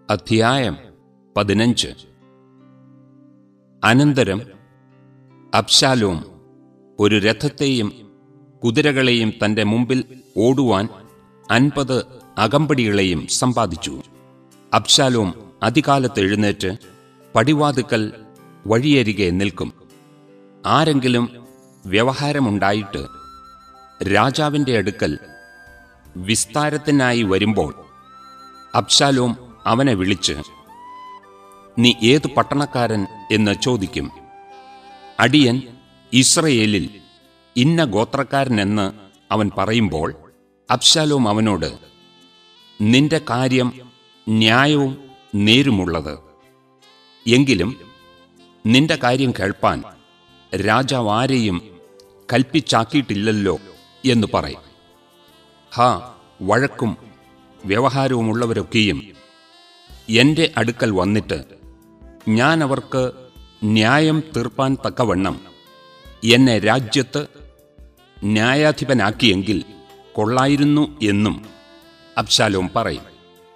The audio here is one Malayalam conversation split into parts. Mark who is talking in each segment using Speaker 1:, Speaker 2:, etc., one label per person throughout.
Speaker 1: അധ്യായം പതിനഞ്ച് അനന്തരം അബ്ശാലോം ഒരു രഥത്തെയും കുതിരകളെയും തന്റെ മുമ്പിൽ ഓടുവാൻ അൻപത് അകമ്പടികളെയും സമ്പാദിച്ചു അബ്ശാലോം അതികാലത്ത് എഴുന്നേറ്റ് പടിവാതുക്കൽ വഴിയരികെ നിൽക്കും ആരെങ്കിലും വ്യവഹാരമുണ്ടായിട്ട് രാജാവിന്റെ അടുക്കൽ വിസ്താരത്തിനായി വരുമ്പോൾ അബ്ശാലോം അവനെ വിളിച്ച് നീ ഏതു പട്ടണക്കാരൻ എന്ന് ചോദിക്കും അടിയൻ ഇസ്രയേലിൽ ഇന്ന ഗോത്രക്കാരനെന്ന് അവൻ പറയുമ്പോൾ അബ്ശാലോം അവനോട് നിന്റെ കാര്യം ന്യായവും നേരുമുള്ളത് എങ്കിലും നിന്റെ കാര്യം കേൾപ്പാൻ രാജാവ് ആരെയും കൽപ്പിച്ചാക്കിയിട്ടില്ലല്ലോ എന്ന് പറയും ഹാ വഴക്കും വ്യവഹാരവുമുള്ളവരൊക്കെയും എന്റെ അടുക്കൽ വന്നിട്ട് ഞാൻ അവർക്ക് ന്യായം തീർപ്പാൻ തക്കവണ്ണം എന്നെ രാജ്യത്ത് ന്യായാധിപനാക്കിയെങ്കിൽ കൊള്ളായിരുന്നു എന്നും അബ്ശാലോം പറയും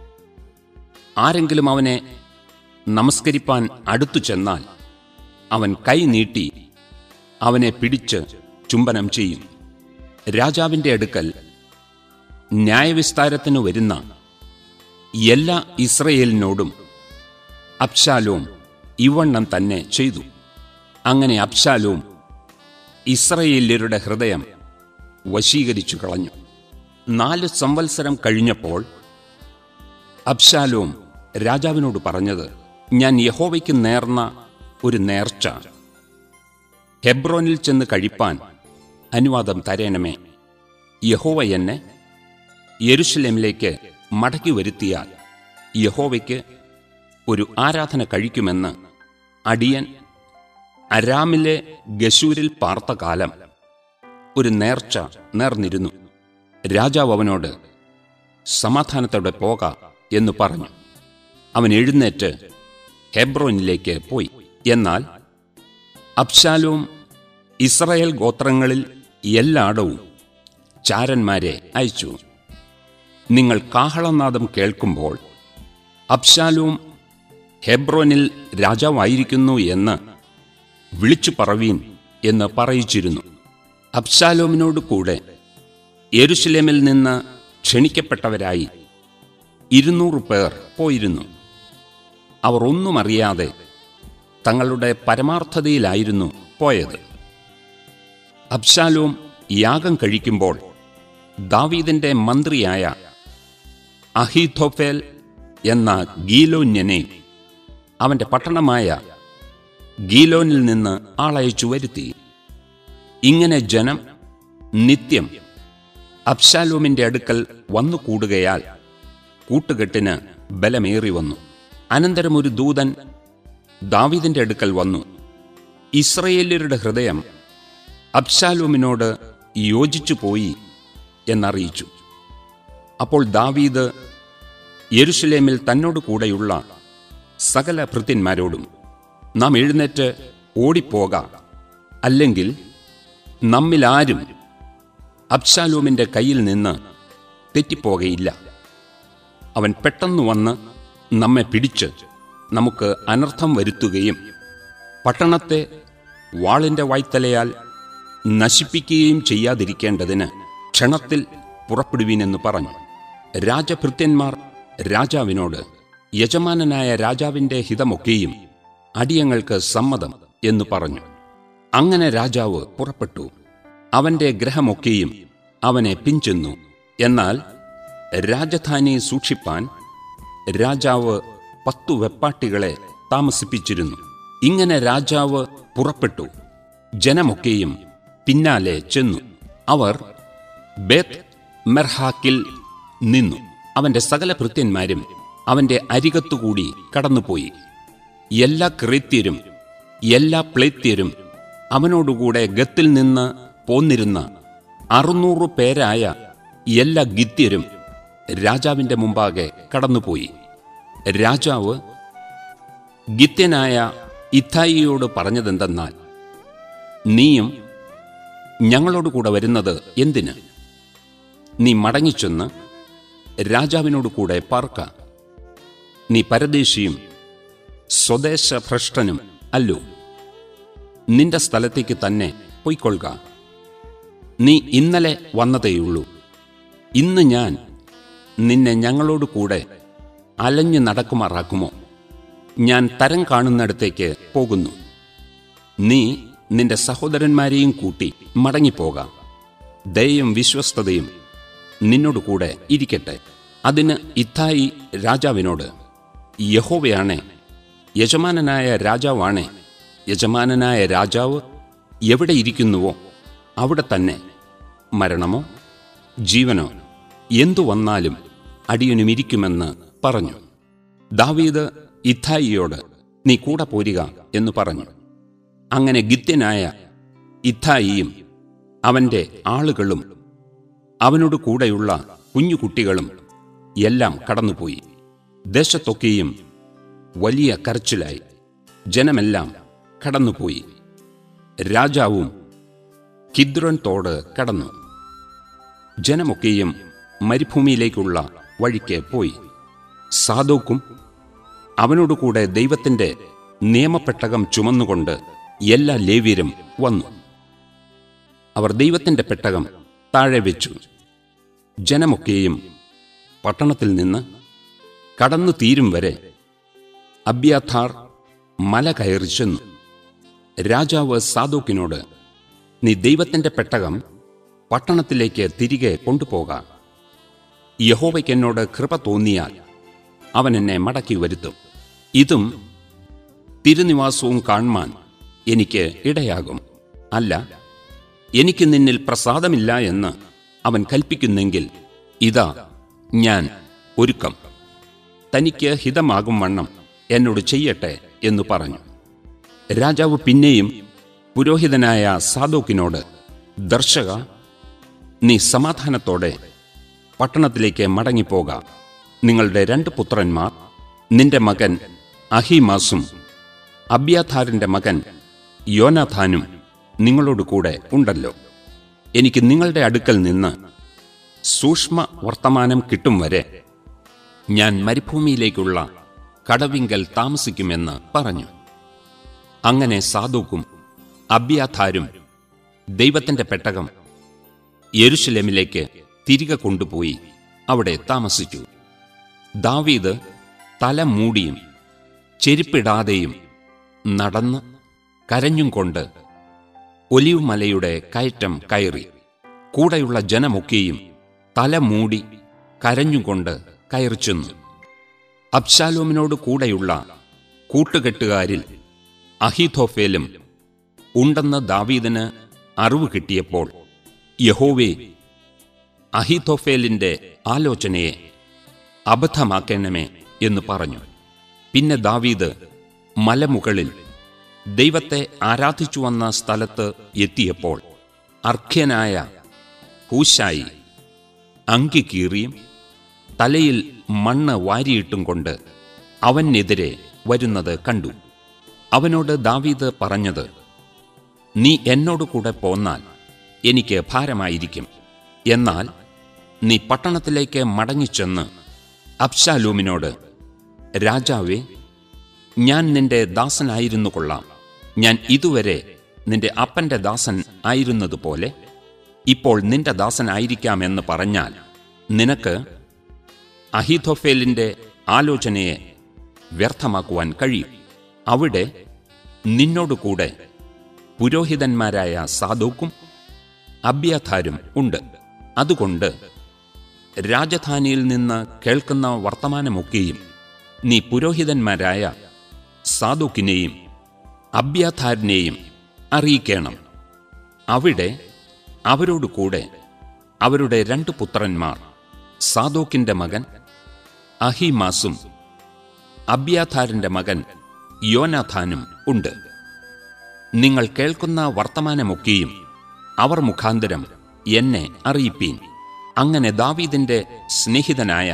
Speaker 1: ആരെങ്കിലും അവനെ നമസ്കരിപ്പാൻ അടുത്തു ചെന്നാൽ അവൻ കൈ നീട്ടി അവനെ പിടിച്ച് ചുംബനം ചെയ്യും രാജാവിന്റെ അടുക്കൽ ന്യായവിസ്താരത്തിനു വരുന്ന എല്ലാ ഇസ്രയേലിനോടും അബ്ശാലോം ഇവണ്ണം തന്നെ ചെയ്തു അങ്ങനെ അബ്ശാലോം ഇസ്രയേല്യരുടെ ഹൃദയം വശീകരിച്ചു കളഞ്ഞു നാല് സംവത്സരം കഴിഞ്ഞപ്പോൾ അബ്ശാലോം രാജാവിനോട് പറഞ്ഞത് ഞാൻ യഹോവയ്ക്ക് നേർന്ന ഒരു നേർച്ച ഹെബ്രോനിൽ ചെന്ന് കഴിപ്പാൻ അനുവാദം തരേണമേ യഹോവ എന്നെ യെരുഷലേമിലേക്ക് മടക്കി വരുത്തിയാൽ യഹോവയ്ക്ക് ഒരു ആരാധന കഴിക്കുമെന്ന് അടിയൻ അരാമിലെ ഗശൂരിൽ പാർത്ത കാലം ഒരു നേർച്ച നേർന്നിരുന്നു രാജാവ് അവനോട് സമാധാനത്തോടെ പോക എന്ന് പറഞ്ഞു അവൻ എഴുന്നേറ്റ് ഹെബ്രോനിലേക്ക് പോയി എന്നാൽ അബ്ശാലോം ഇസ്രായേൽ ഗോത്രങ്ങളിൽ എല്ലായിടവും ചാരന്മാരെ അയച്ചു നിങ്ങൾ കാഹളനാദം കേൾക്കുമ്പോൾ അബ്ശാലോം ഹെബ്രോനിൽ രാജാവായിരിക്കുന്നു എന്ന് വിളിച്ചു പറവീൻ എന്ന് പറയിച്ചിരുന്നു അബ്ശാലോമിനോട് കൂടെ യെരുഷലേമിൽ നിന്ന് ക്ഷണിക്കപ്പെട്ടവരായി ഇരുന്നൂറ് പേർ പോയിരുന്നു അവർ ഒന്നും അറിയാതെ തങ്ങളുടെ പരമാർത്ഥതയിലായിരുന്നു പോയത് അബ്ശാലോം യാഗം കഴിക്കുമ്പോൾ ദാവീദിന്റെ മന്ത്രിയായ അഹീഥോഫേൽ എന്ന ഗീലോന്യനെ അവന്റെ പട്ടണമായ ഗീലോനിൽ നിന്ന് ആളയച്ചു വരുത്തി ഇങ്ങനെ ജനം നിത്യം അബ്ശാലോമിന്റെ അടുക്കൽ വന്നു കൂടുകയാൽ കൂട്ടുകെട്ടിന് ബലമേറി വന്നു അനന്തരം ഒരു ദൂതൻ ദാവീദിന്റെ അടുക്കൽ വന്നു ഇസ്രയേല്യരുടെ ഹൃദയം അബ്ശാലോമിനോട് യോജിച്ചു പോയി എന്നറിയിച്ചു അപ്പോൾ ദാവീദ് യെരുഷലേമിൽ തന്നോട് കൂടെയുള്ള സകല ഭൃത്യന്മാരോടും നാം എഴുന്നേറ്റ് ഓടിപ്പോക അല്ലെങ്കിൽ നമ്മിലാരും അബ്ശാലോമിന്റെ കയ്യിൽ നിന്ന് തെറ്റിപ്പോകയില്ല അവൻ പെട്ടെന്ന് വന്ന് നമ്മെ പിടിച്ച് നമുക്ക് അനർത്ഥം വരുത്തുകയും പട്ടണത്തെ വാളിന്റെ വായ്ത്തലയാൽ നശിപ്പിക്കുകയും ചെയ്യാതിരിക്കേണ്ടതിന് ക്ഷണത്തിൽ പുറപ്പെടുവീനെന്ന് പറഞ്ഞു രാജഭൃത്യന്മാർ രാജാവിനോട് യജമാനനായ രാജാവിന്റെ ഹിതമൊക്കെയും അടിയങ്ങൾക്ക് സമ്മതം എന്ന് പറഞ്ഞു അങ്ങനെ രാജാവ് പുറപ്പെട്ടു അവന്റെ ഗ്രഹമൊക്കെയും അവനെ പിഞ്ചെന്നു എന്നാൽ രാജധാനി സൂക്ഷിപ്പാൻ രാജാവ് പത്തു വെപ്പാട്ടികളെ താമസിപ്പിച്ചിരുന്നു ഇങ്ങനെ രാജാവ് പുറപ്പെട്ടു ജനമൊക്കെയും പിന്നാലെ ചെന്നു അവർ ബേത്ത് മെർഹാക്കിൽ നിന്നു അവന്റെ സകല ഭൃത്യന്മാരും അവന്റെ അരികത്തുകൂടി കടന്നുപോയി എല്ലാ ക്രേത്യരും എല്ലാ പ്ലേത്യരും അവനോടുകൂടെ ഗത്തിൽ നിന്ന് പോന്നിരുന്ന അറുന്നൂറ് പേരായ എല്ലാ ഗിത്യരും രാജാവിന്റെ മുമ്പാകെ കടന്നുപോയി രാജാവ് ഗിത്യനായ ഇത്തായിയോട് പറഞ്ഞതെന്തെന്നാൽ നീയും ഞങ്ങളോട് കൂടെ വരുന്നത് എന്തിന് നീ മടങ്ങിച്ചെന്ന് രാജാവിനോട് കൂടെ പാർക്ക നീ പരദേശിയും സ്വദേശഭ്രഷ്ടനും അല്ലോ നിന്റെ സ്ഥലത്തേക്ക് തന്നെ പൊയ്ക്കൊള്ളുക നീ ഇന്നലെ വന്നതേയുള്ളൂ ഇന്ന് ഞാൻ നിന്നെ ഞങ്ങളോട് കൂടെ അലഞ്ഞു നടക്കുമാറാക്കുമോ ഞാൻ തരം കാണുന്നിടത്തേക്ക് പോകുന്നു നീ നിന്റെ സഹോദരന്മാരെയും കൂട്ടി മടങ്ങിപ്പോകാം ദയയും വിശ്വസ്തതയും നിന്നോട് കൂടെ ഇരിക്കട്ടെ അതിന് ഇത്തായി രാജാവിനോട് യഹോവയാണേ യജമാനനായ രാജാവാണേ യജമാനനായ രാജാവ് എവിടെ ഇരിക്കുന്നുവോ അവിടെ തന്നെ മരണമോ ജീവനോ എന്തു വന്നാലും അടിയനും ഇരിക്കുമെന്ന് പറഞ്ഞു ദാവീദ് ഇത്തായിയോട് നീ കൂടെ പോരുക എന്ന് പറഞ്ഞു അങ്ങനെ ഗിത്യനായ ഇത്തായിയും അവന്റെ ആളുകളും അവനോട് കൂടെയുള്ള കുഞ്ഞുകുട്ടികളും എല്ലാം കടന്നുപോയി ദേശത്തൊക്കെയും വലിയ കരച്ചിലായി ജനമെല്ലാം കടന്നുപോയി രാജാവും കിദ്രോൻ തോട് കടന്നു ജനമൊക്കെയും മരുഭൂമിയിലേക്കുള്ള വഴിക്ക് പോയി സാധോക്കും അവനോടുകൂടെ ദൈവത്തിന്റെ നിയമപ്പെട്ടകം ചുമന്നുകൊണ്ട് എല്ലാ ലേവ്യരും വന്നു അവർ ദൈവത്തിന്റെ പെട്ടകം താഴെ വെച്ചു ജനമൊക്കെയും പട്ടണത്തിൽ നിന്ന് കടന്നു തീരും വരെ അബ്യാഥാർ മല കയറി ചെന്നു രാജാവ് സാധോക്കിനോട് നീ ദൈവത്തിന്റെ പെട്ടകം പട്ടണത്തിലേക്ക് തിരികെ കൊണ്ടുപോകാം യഹോവയ്ക്ക് എന്നോട് കൃപ തോന്നിയാൽ അവൻ എന്നെ മടക്കി വരുത്തും ഇതും തിരുനിവാസവും കാൺമാൻ എനിക്ക് ഇടയാകും അല്ല എനിക്ക് നിന്നിൽ പ്രസാദമില്ല എന്ന് അവൻ കൽപ്പിക്കുന്നെങ്കിൽ ഇതാ ഞാൻ ഒരുക്കം തനിക്ക് ഹിതമാകും വണ്ണം എന്നോട് ചെയ്യട്ടെ എന്ന് പറഞ്ഞു രാജാവ് പിന്നെയും പുരോഹിതനായ സാദോക്കിനോട് ദർശക നീ സമാധാനത്തോടെ പട്ടണത്തിലേക്ക് മടങ്ങിപ്പോക നിങ്ങളുടെ രണ്ട് പുത്രന്മാർ നിന്റെ മകൻ അഹിമാസും അബ്യാഥാരിന്റെ മകൻ യോനാഥാനും നിങ്ങളോട് കൂടെ ഉണ്ടല്ലോ എനിക്ക് നിങ്ങളുടെ അടുക്കൽ നിന്ന് സൂക്ഷ്മ വർത്തമാനം കിട്ടും വരെ ഞാൻ മരുഭൂമിയിലേക്കുള്ള കടവിങ്കൽ താമസിക്കുമെന്ന് പറഞ്ഞു അങ്ങനെ സാധുക്കും അബ്യാഥാരും ദൈവത്തിന്റെ പെട്ടകം യെരുഷലേമിലേക്ക് തിരികെ കൊണ്ടുപോയി അവിടെ താമസിച്ചു ദാവീദ് തല മൂടിയും ചെരുപ്പിടാതെയും നടന്ന് കരഞ്ഞും കൊണ്ട് ഒലിവ് മലയുടെ കയറ്റം കയറി കൂടെയുള്ള ജനമൊക്കെയും തല മൂടി കരഞ്ഞുകൊണ്ട് കയറി ചെന്നു അബ്ശാലോമിനോട് കൂടെയുള്ള കൂട്ടുകെട്ടുകാരിൽ അഹിഥോഫേലും ഉണ്ടെന്ന് ദാവീദിന് അറിവ് കിട്ടിയപ്പോൾ യഹോവേ അഹിഥോഫേലിന്റെ ആലോചനയെ അബദ്ധമാക്കണമേ എന്ന് പറഞ്ഞു പിന്നെ ദാവീദ് മലമുകളിൽ ദൈവത്തെ ആരാധിച്ചു വന്ന സ്ഥലത്ത് എത്തിയപ്പോൾ അർഖ്യനായ ഹൂശായി അങ്കി കീറിയും തലയിൽ മണ്ണ് വാരിയിട്ടും കൊണ്ട് അവനെതിരെ വരുന്നത് കണ്ടു അവനോട് ദാവീദ് പറഞ്ഞത് നീ എന്നോട് കൂടെ പോന്നാൽ എനിക്ക് ഭാരമായിരിക്കും എന്നാൽ നീ പട്ടണത്തിലേക്ക് മടങ്ങിച്ചെന്ന് അബ്ശാലൂമിനോട് രാജാവേ ഞാൻ നിന്റെ ദാസനായിരുന്നു കൊള്ളാം ഞാൻ ഇതുവരെ നിന്റെ അപ്പന്റെ ദാസൻ ആയിരുന്നതുപോലെ ഇപ്പോൾ നിന്റെ ദാസനായിരിക്കാമെന്ന് പറഞ്ഞാൽ നിനക്ക് അഹിഥോഫേലിന്റെ ആലോചനയെ വ്യർത്ഥമാക്കുവാൻ കഴിയും അവിടെ നിന്നോടുകൂടെ പുരോഹിതന്മാരായ സാധുക്കും അബ്യാഥാരും ഉണ്ട് അതുകൊണ്ട് രാജധാനിയിൽ നിന്ന് കേൾക്കുന്ന വർത്തമാനമൊക്കെയും നീ പുരോഹിതന്മാരായ സാധുക്കിനെയും അബ്യാഥാരിനെയും അറിയിക്കണം അവിടെ അവരോട് കൂടെ അവരുടെ രണ്ട് പുത്രന്മാർ സാദോക്കിന്റെ മകൻ അഹിമാസും അബ്യാഥാരിന്റെ മകൻ യോനാഥാനും ഉണ്ട് നിങ്ങൾ കേൾക്കുന്ന വർത്തമാനമൊക്കെയും അവർ മുഖാന്തരം എന്നെ അറിയിപ്പീൻ അങ്ങനെ ദാവീദിന്റെ സ്നേഹിതനായ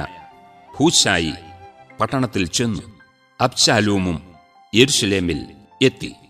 Speaker 1: ഹൂശായി പട്ടണത്തിൽ ചെന്നു അബ്ശാലൂമും യെരുഷലേമിൽ എത്തി